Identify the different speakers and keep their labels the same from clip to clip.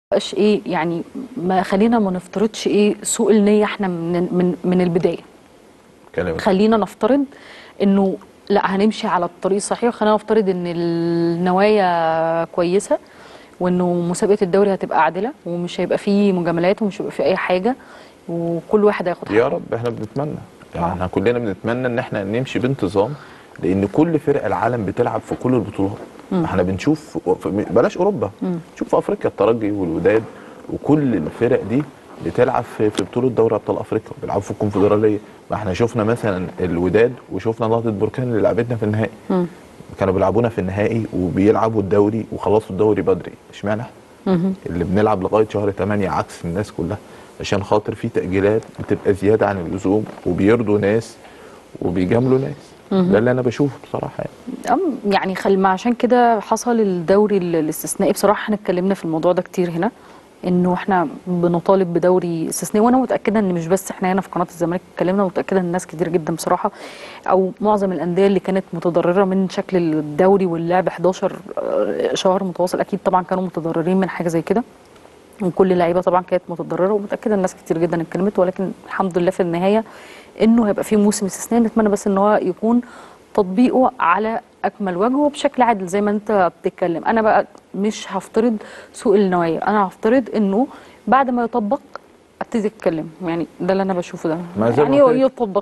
Speaker 1: بقاش ايه يعني ما خلينا ما نفترضش ايه سوء النيه احنا من من من البدايه
Speaker 2: كلامك
Speaker 1: خلينا نفترض انه لا هنمشي على الطريق الصحيح وخلينا نفترض ان النوايا كويسه وانه مسابقه الدوري هتبقى عادله ومش هيبقى فيه مجاملات ومش هيبقى فيه اي حاجه وكل واحد هياخد
Speaker 2: يا
Speaker 1: حقه
Speaker 2: رب احنا بنتمنى
Speaker 1: آه.
Speaker 2: يعني احنا كلنا بنتمنى ان احنا نمشي بانتظام لان كل فرق العالم بتلعب في كل البطولات احنا بنشوف في- بلاش اوروبا نشوف في افريقيا الترجي والوداد وكل الفرق دي بتلعب في في بطوله دوري ابطال افريقيا بيلعبوا في الكونفدراليه ما احنا شفنا مثلا الوداد وشفنا نهضه بركان اللي لعبتنا في النهائي كانوا بيلعبونا في النهائي وبيلعبوا الدوري وخلصوا الدوري بدري اشمعنى احنا؟ اللي بنلعب لغايه شهر 8 عكس الناس كلها عشان خاطر في تاجيلات بتبقى زياده عن اللزوم وبيرضوا ناس وبيجاملوا ناس ده اللي انا بشوفه بصراحه يعني
Speaker 1: أم يعني خل ما عشان كده حصل الدوري ال- الاستثنائي بصراحه احنا اتكلمنا في الموضوع ده كتير هنا انه احنا بنطالب بدوري استثنائي وانا متاكده ان مش بس احنا هنا في قناه الزمالك اتكلمنا متاكده ان الناس كتير جدا بصراحه او معظم الانديه اللي كانت متضرره من شكل الدوري واللعب 11 شهر متواصل اكيد طبعا كانوا متضررين من حاجه زي كده وكل اللعيبه طبعا كانت متضرره ومتاكده الناس كتير جدا اتكلمت ولكن الحمد لله في النهايه انه هيبقى في موسم استثنائي نتمنى بس ان هو يكون تطبيقه على اكمل وجه وبشكل عادل زي ما انت بتتكلم انا بقى مش هفترض سوء النوايا انا هفترض انه بعد ما يطبق ابتدي اتكلم يعني ده اللي انا بشوفه ده
Speaker 2: ما زي ما
Speaker 1: يعني
Speaker 2: قلت لك.
Speaker 1: يطبق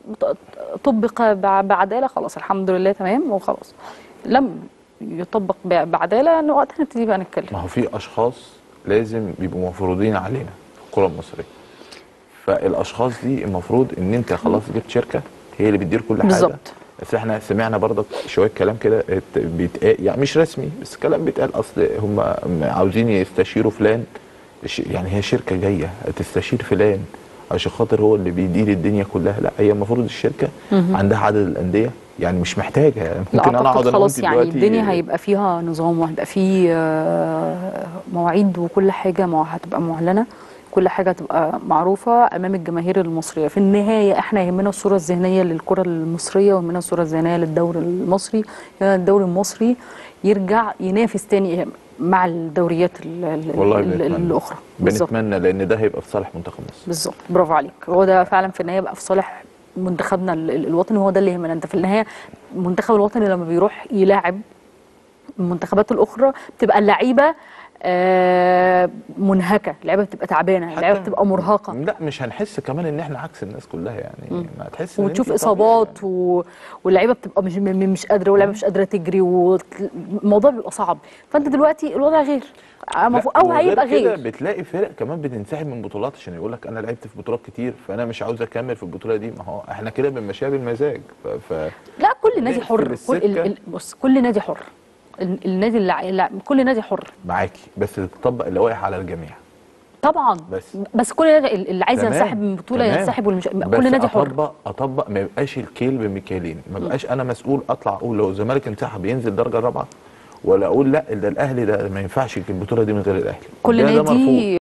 Speaker 1: طبق بع- بعداله خلاص الحمد لله تمام وخلاص لم يطبق بع- بعداله انه وقتها نبتدي بقى نتكلم
Speaker 2: ما هو في اشخاص لازم بيبقوا مفروضين علينا في الكره المصريه فالاشخاص دي المفروض ان انت خلاص جبت شركه هي اللي بتدير كل حاجه
Speaker 1: بالظبط.
Speaker 2: بس احنا سمعنا برضك شويه كلام كده ات- بيتقال يعني مش رسمي بس كلام بيتقال اصل هم عاوزين يستشيروا فلان ش- يعني هي شركه جايه تستشير فلان عشان خاطر هو اللي بيدير الدنيا كلها لا هي المفروض الشركه عندها عدد الانديه يعني مش محتاجه يعني
Speaker 1: لا
Speaker 2: ممكن انا اقعد
Speaker 1: اعتقد
Speaker 2: انا
Speaker 1: خلاص
Speaker 2: وانت
Speaker 1: يعني
Speaker 2: دلوقتي
Speaker 1: الدنيا هيبقى فيها نظام وهيبقى فيه آه، مواعيد وكل حاجه مع- هتبقى معلنه كل حاجه هتبقى معروفه امام الجماهير المصريه في النهايه احنا يهمنا الصوره الذهنيه للكره المصريه ويهمنا الصوره الذهنيه للدوري المصري يهمنا الدوري المصري يرجع ينافس تاني مع الدوريات ال- ال-
Speaker 2: والله
Speaker 1: ال-
Speaker 2: بنتمنى.
Speaker 1: الاخرى بالظبط
Speaker 2: بنتمنى لان ده هيبقى في صالح منتخب مصر
Speaker 1: بالظبط برافو عليك هو ده فعلا في النهايه بقى في صالح منتخبنا ال- ال- الوطني هو ده اللي يهمنا انت في النهايه المنتخب الوطني لما بيروح يلاعب المنتخبات الاخرى بتبقى اللعيبه آه، منهكه اللعيبه بتبقى تعبانه اللعيبه
Speaker 2: حتى-
Speaker 1: بتبقى مرهقه
Speaker 2: لا مش هنحس كمان ان احنا عكس الناس كلها يعني ما هتحس إن
Speaker 1: وتشوف
Speaker 2: أنت
Speaker 1: اصابات
Speaker 2: طبيعي
Speaker 1: و... واللعيبه بتبقى مش م- مش قادره واللعيبه مش قادره تجري والموضوع بيبقى صعب فانت دلوقتي الوضع غير
Speaker 2: يعني.
Speaker 1: المفروض-
Speaker 2: لا،
Speaker 1: او
Speaker 2: وغير
Speaker 1: هيبقى
Speaker 2: كده
Speaker 1: غير
Speaker 2: بتلاقي فرق كمان بتنسحب من بطولات عشان يقول لك انا لعبت في بطولات كتير فانا مش عاوز اكمل في البطوله دي ما هو احنا كده بنمشيها بالمزاج ف... ف...
Speaker 1: لا كل نادي
Speaker 2: نقفل
Speaker 1: حر كل
Speaker 2: السكة.
Speaker 1: ال... ال... بص كل نادي حر ال- النادي اللي اللع... كل نادي حر
Speaker 2: معاكي بس تطبق اللوائح على الجميع
Speaker 1: طبعا
Speaker 2: بس.
Speaker 1: بس كل نادي اللي عايز
Speaker 2: تمام،
Speaker 1: ينسحب من بطوله
Speaker 2: تمام.
Speaker 1: ينسحب والمش...
Speaker 2: بس
Speaker 1: كل نادي حر
Speaker 2: اطبق اطبق ما يبقاش الكيل بمكيالين ما يبقاش انا مسؤول اطلع اقول لو الزمالك انسحب ينزل الدرجه الرابعه ولا اقول لا ده الاهلي ده ما ينفعش البطوله دي من غير الاهلي
Speaker 1: كل
Speaker 2: ده- ده مرفوض.
Speaker 1: نادي